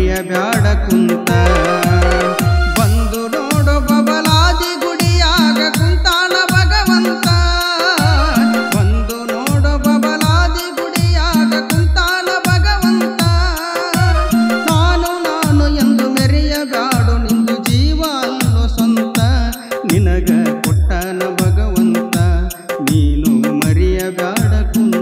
ಮರೆಯಬ್ಯಾಡ ಕುಂತ ಬಂದು ನೋಡು ಬಬಲಾದಿ ಗುಡಿಯಾಗ ಕುಂತಾನ ಭಗವಂತ ಬಂದು ನೋಡು ಬಬಲಾದಿ ಗುಡಿಯಾಗ ಕುಂತಾನ ಭಗವಂತ ನಾನು ನಾನು ಎಂದು ಮೆರೆಯಬ್ಯಾಡು ನಿಂದು ಜೀವ ಅಲ್ಲೋ ಸ್ವಂತ ನಿನಗ ಕೊಟ್ಟನ ಭಗವಂತ ನೀನು ಮರೆಯಬ್ಯಾಡ ಕುಂತ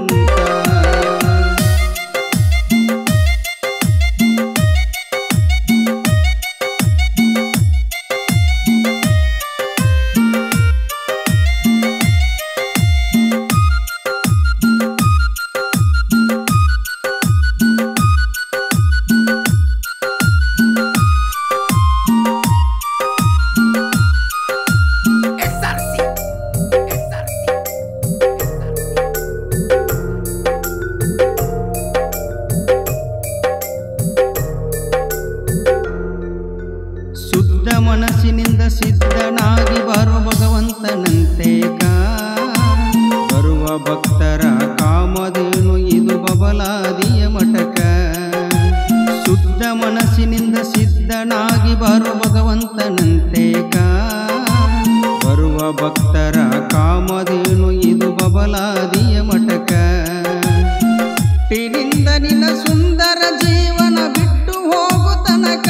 ಶುದ್ಧ ಮನಸ್ಸಿನಿಂದ ಸಿದ್ಧನಾಗಿ ಬರುವ ಭಗವಂತನಂತೆ ಕಾ ಬರುವ ಭಕ್ತರ ಕಾಮಧೇನು ಇದು ಬಬಲಾದಿಯ ಮಠಕ ಶುದ್ಧ ಮನಸ್ಸಿನಿಂದ ಸಿದ್ಧನಾಗಿ ಬರುವ ಭಗವಂತನಂತೆ ಕಾ ಬರುವ ಭಕ್ತರ ಕಾಮಧೇನು ಇದು ಬಬಲಾದಿಯ ಮಠಕ ಹುಟ್ಟಿನಿಂದ ನಿನ್ನ ಸುಂದರ ಜೀವನ ಬಿಟ್ಟು ಹೋಗು ತನಕ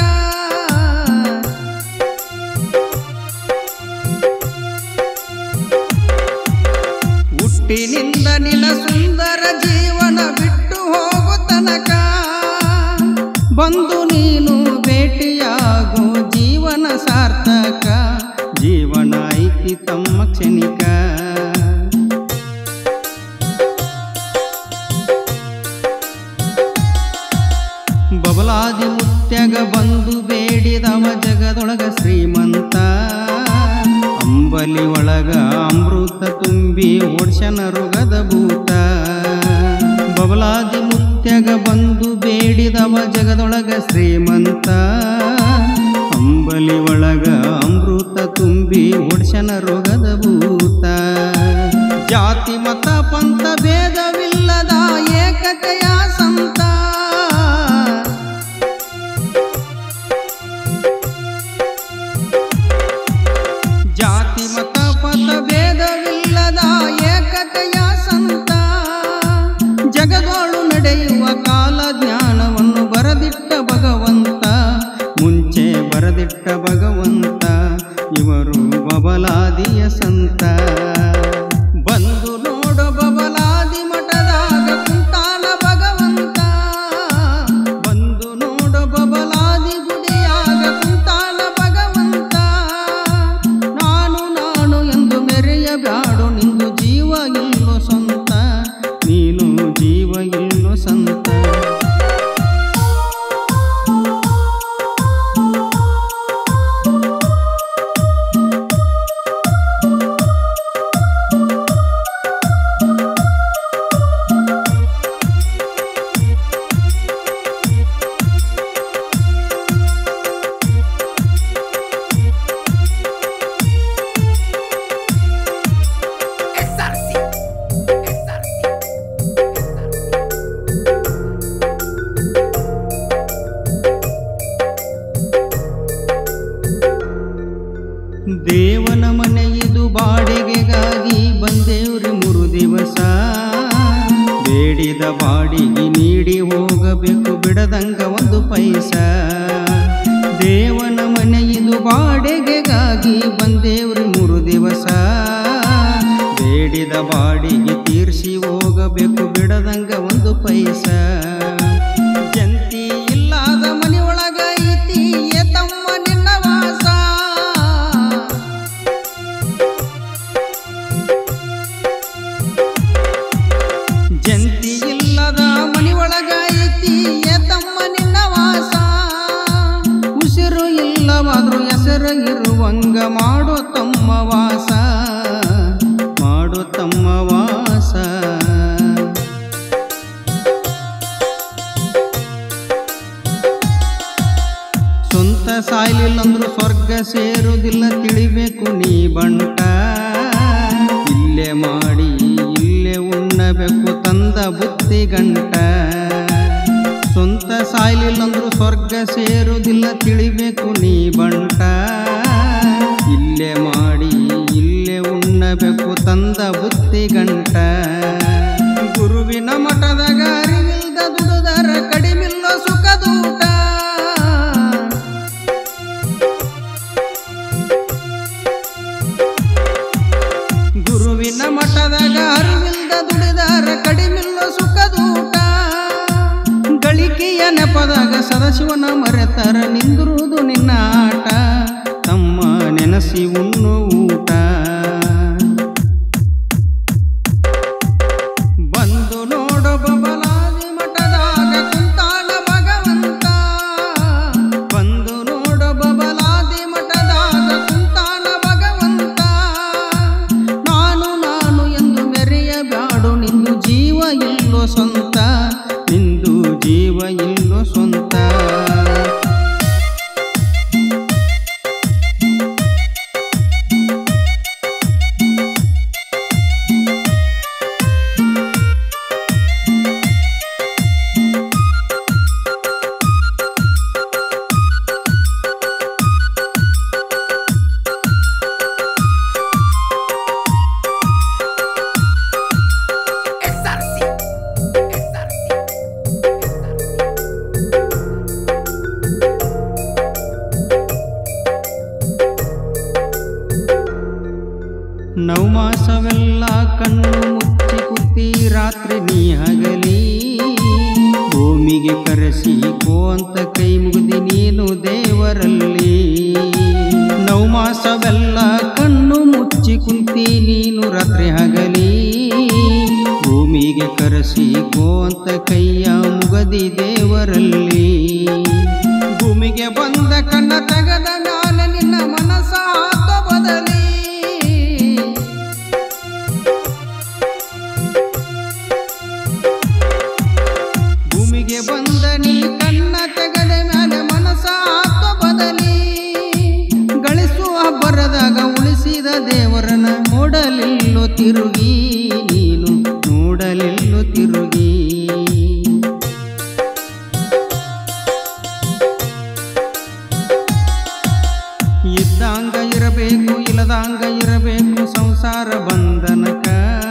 ಹುಟ್ಟಿನಿಂದ ನಿನ್ನ ಸುಂದರ ಜೀವನ ಬಿಟ್ಟು ಹೋಗು ತನಕ ಬಂದು ನೀನು ಭೇಟಿಯಾಗೋ ಜೀವನ ಸಾರ್ಥಕ ಜೀವನ ಐತಿ ತಮ್ಮ ಕ್ಷಣಿಕ ಬಬಲಾದಿ ಮುತ್ಯಗ ಬಂದು ಬೇಡಿದವ ಜಗದೊಳಗ ಶ್ರೀಮಂತ ಅಂಬಲಿ ಒಳಗ ಅಮೃತ ತುಂಬಿ ಓಡ್ಸನ ರುಗದ ಭೂತ ಬಬಲಾದಿ ಮುತ್ಯಗ ಬಂದು ಬೇಡಿದವ ಜಗದೊಳಗ ಶ್ರೀಮಂತ ಅಂಬಲಿ ಒಳಗ ಅಮೃತ ತುಂಬಿ ಓಡ್ಸನ ರೋಗದ ಭೂತ ಜಾತಿ ಮತ ಪಂಥ ಭೇದವಿಲ್ಲದ ಏಕತೆಯ ಸಂತ ಜಾತಿ ಮತ ಪಥ ಭೇದವಿಲ್ಲದ ಏಕತೆಯ ಸಂತ ಜಗದೋಳು ನಡೆಯುವ ಕಾಲ ಜ್ಞಾನವನ್ನು ಬರದಿಟ್ಟ ಭಗವಂತ ಮುಂಚೆ ಬರದಿಟ್ಟ ಭಗವಂತ ಇವರು ಬಬಲಾದಿಯ ಸಂತ ಬಂದು ನೋಡು ಬಬಲಾದಿ ಮಠದಾಗ ಕುಂತಾನ ಭಗವಂತ ಬಂದು ನೋಡು ಬಬಲಾದಿ ಗುಡಿಯಾಗ ಕುಂತಾನ ಭಗವಂತ ನಾನು ನಾನು ಎಂದು ಮೆರೆಯಬ್ಯಾಡು ನಿಂದು ಜೀವ ಇಲ್ಲೋ ಸ್ವಂತ ನೀನು ಜೀವ ಇಲ್ಲೋ ಸಂತ ದೇವನ ಮನೆ ಇದು ಬಾಡಿಗೆಗಾಗಿ ಬಂದೇವ್ರಿ ಮೂರು ದಿವಸ ಬೇಡಿದ ಬಾಡಿಗೆ ನೀಡಿ ಹೋಗಬೇಕು ಬಿಡದಂಗ ಒಂದು ಪೈಸ ದೇವನ ಮನೆ ಇದು ಬಾಡಿಗೆಗಾಗಿ ಬಂದೇವ್ರಿ ಮೂರು ದಿವಸ ಬೇಡಿದ ಬಾಡಿಗೆ ತೀರ್ಸಿ ಹೋಗಬೇಕು ಬಿಡದಂಗ ಒಂದು ಪೈಸ ಜಂತಿ ಇಲ್ಲದ ಮನೆಯೊಳಗ ಐತಿ ಏ ತಮ್ಮ ನಿನ್ನ ವಾಸ ಜಂತಿ ಇಲ್ಲದ ಮನೆಯೊಳಗ ಐತಿ ಏ ತಮ್ಮ ನಿನ್ನ ವಾಸ ಉಸಿರು ಇಲ್ಲವಾದ್ರೂ ಹೆಸರು ಇರುವಂಗ ಮಾಡೋ ತಮ್ಮ ವಾಸ ಮಾಡೋ ತಮ್ಮ ವಾಸ ಸ್ವಂತ ಸಾಯ್ಲಿಲ್ಲಂದ್ರು ಸ್ವರ್ಗ ಸೇರುವುದಿಲ್ಲ ತಿಳಿಬೇಕು ನೀ ಬಂಟ ಇಲ್ಲೇ ಮಾಡಿ ಇಲ್ಲೇ ಉಣ್ಣಬೇಕು ತಂದ ಬುತ್ತಿ ಗಂಟ ಸ್ವಂತ ಸಾಯ್ಲಿಲ್ಲಂದ್ರು ಸ್ವರ್ಗ ಸೇರುವುದಿಲ್ಲ ತಿಳಿಬೇಕು ನೀ ಬಂಟ ಇಲ್ಲೇ ಮಾಡಿ ಇಲ್ಲೇ ಉಣ್ಣಬೇಕು ತಂದ ಬುತ್ತಿ ಗಂಟ ಗುರುವಿನ ಮಠದಾಗ ಅರಿವಿಲ್ದ ದುಡುದರ ಕಡಿಮಿಲ್ಲ ಸುಖದೂಟ ಗುರುವಿನ ಮಠದಾಗ ಅರಿವಿಲ್ದ ದುಡಿದಾರ ಕಡಿಮಿಲ್ಲ ಸುಖದೂಟ ಗಳಿಕೆಯ ನೆಪದಾಗ ಸದಾಶಿವನ ಮರೆತರ ನಿಂದಿರುವುದು ನಿನ್ನ ಆಟ ತಮ್ಮ ನೆನಸಿ ಉಣ್ಣು ಊಟ ಬಂದು ನೋಡು ಬಬಲಾದಿ ಮಠದಾಗ ಕುಂತಾನ ಭಗವಂತ ಬಂದು ನೋಡು ಬಬಲಾದಿ ಮಠದಾಗ ಕುಂತಾನ ಭಗವಂತ ನಾನು ನಾನು ಎಂದು ಮೆರೆಯಬ್ಯಾಡು ನಿಂದು ಜೀವ ಇಲ್ಲೋ ಸ್ವಂತ ನಿಂದು ಜೀವ ಇಲ್ಲೋ ಸ್ವಂತ ನವಮಾಸವೆಲ್ಲ ಕಣ್ಣು ಮುಚ್ಚಿ ಕುತ್ತಿ ರಾತ್ರಿ ನೀ ಹಗಲಿ ಭೂಮಿಗೆ ಕರೆಸಿ ಕೋ ಅಂತ ಕೈ ಮುಗಿದಿ ನೀನು ದೇವರಲ್ಲಿ ನವಮಾಸವೆಲ್ಲ ಕಣ್ಣು ಮುಚ್ಚಿ ಕುಂತಿ ನೀನು ರಾತ್ರಿ ಹಗಲಿ ಭೂಮಿಗೆ ಕರೆಸಿ ಕೋ ಅಂತ ಕೈಯ ಮುಗದಿ ದೇವರಲ್ಲಿ ಭೂಮಿಗೆ ಬಂದ ಕಣ್ಣ ತೆಗದ ಮ್ಯಾಲ ನಿನ್ನ ಮನಸ ಆತ ಬದಲಿ ಭೂಮಿಗೆ ಬಂದ ನೀ ಕಣ್ಣ ತೆಗದ ಮ್ಯಾಲೆ ಮನಸ ಆತ ಬದಲಿ ಗಳಿಸುವ ಬರದಾಗ ಉಳಿಸಿದ ದೇವರನ ನೋಡಲಿಲ್ಲೋ ತಿರುಗಿ ನೀನು ನೋಡಲಿಲ್ಲೋ ತಿರುಗಿ ಇದ್ದಂಗ ಇರಬೇಕು ಇಲ್ಲದಂಗ ಇರಬೇಕು ಸಂಸಾರ ಬಂಧನಕ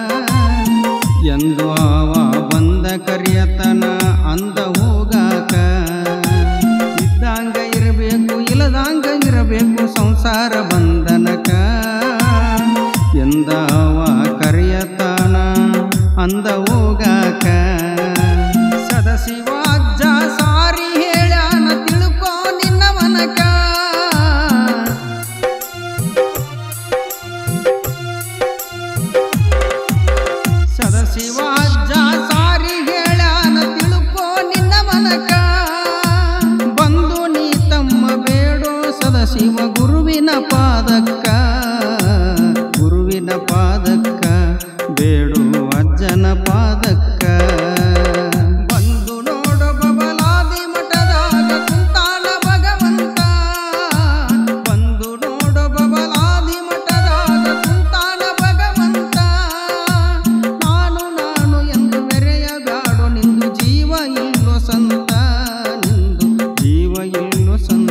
ಎಂದು ಆವ ಬಂದ ಕರಿಯತನ ಅಂದ ಹೋಗಾಕ ಇದ್ದಂಗ ಇರಬೇಕು ಇಲ್ಲದಂಗ ಇರಬೇಕು ಸಂಸಾರ ಬಂಧನಕ ಎಂದವ ಕರಿಯತನ ಅಂದ ಹೋಗಾಕ ಸದಶಿವ ಅಜ್ಜ ಸಾರಿ ಹೇಳ್ಯಾನ ತಿಳ್ಕೋ ನಿನ್ನ ಮನಕ ಸದಶಿವ ಅಜ್ಜ ಸಾರಿ ಹೇಳ್ಯಾನ ತಿಳ್ಕೋ ನಿನ್ನ ಮನಕ ಬಂದು ನೀ ತಮ್ಮ ಬೇಡೋ ಸದಶಿವ ಗುರುವಿನ ಪಾದಕ್ಕ ಗುರುವಿನ ಪಾದಕ್ಕ ಬೇಡು ಅಜ್ಜನ ಪಾದಕ್ಕ ಬಂದು ನೋಡು ಬಬಲಾದಿ ಮಠದಾಗ ಕುಂತಾನ ಭಗವಂತ ಬಂದು ನೋಡು ಬಬಲಾದಿ ಮಠದಾಗ ಕುಂತಾನ ಭಗವಂತ ನಾನು ನಾನು ಎಂದು ಮೆರೆಯಬ್ಯಾಡು ನಿಂದು ಜೀವ ಇಲ್ಲೋ ಸಂತ ನಿಂದು ಜೀವ ಇಲ್ಲೋ ಸಂತ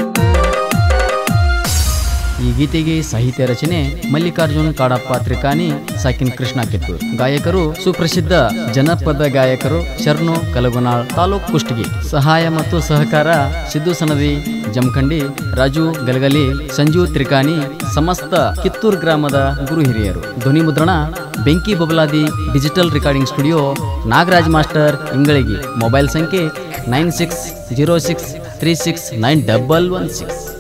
ಈ ಗೀತೆಗೆ ಸಾಹಿತ್ಯ ರಚನೆ ಮಲ್ಲಿಕಾರ್ಜುನ್ ಕಾಡಪ್ಪ ತ್ರಿಕಾನಿ ಸಾಕಿನ್ ಕೃಷ್ಣ ಕಿತ್ತೂರ್ ಗಾಯಕರು ಸುಪ್ರಸಿದ್ಧ ಜನಪದ ಗಾಯಕರು ಶರ್ನು ಕಲಗುನಾಳ್ ತಾಲೂಕ್ ಕುಷ್ಟಗಿ ಸಹಾಯ ಮತ್ತು ಸಹಕಾರ ಸಿದ್ದು ಸನದಿ ಜಮಖಂಡಿ ರಾಜು ಗಲಗಲಿ ಸಂಜು ತ್ರಿಕಾನಿ ಸಮಸ್ತ ಕಿತ್ತೂರ್ ಗ್ರಾಮದ ಗುರು ಹಿರಿಯರು ಧ್ವನಿ ಮುದ್ರಣ ಬೆಂಕಿ ಬಬಲಾದಿ digital recording studio Nagaraj master Ingalagi mobile ಸಂಖ್ಯೆ nine six zero six three six nine double one six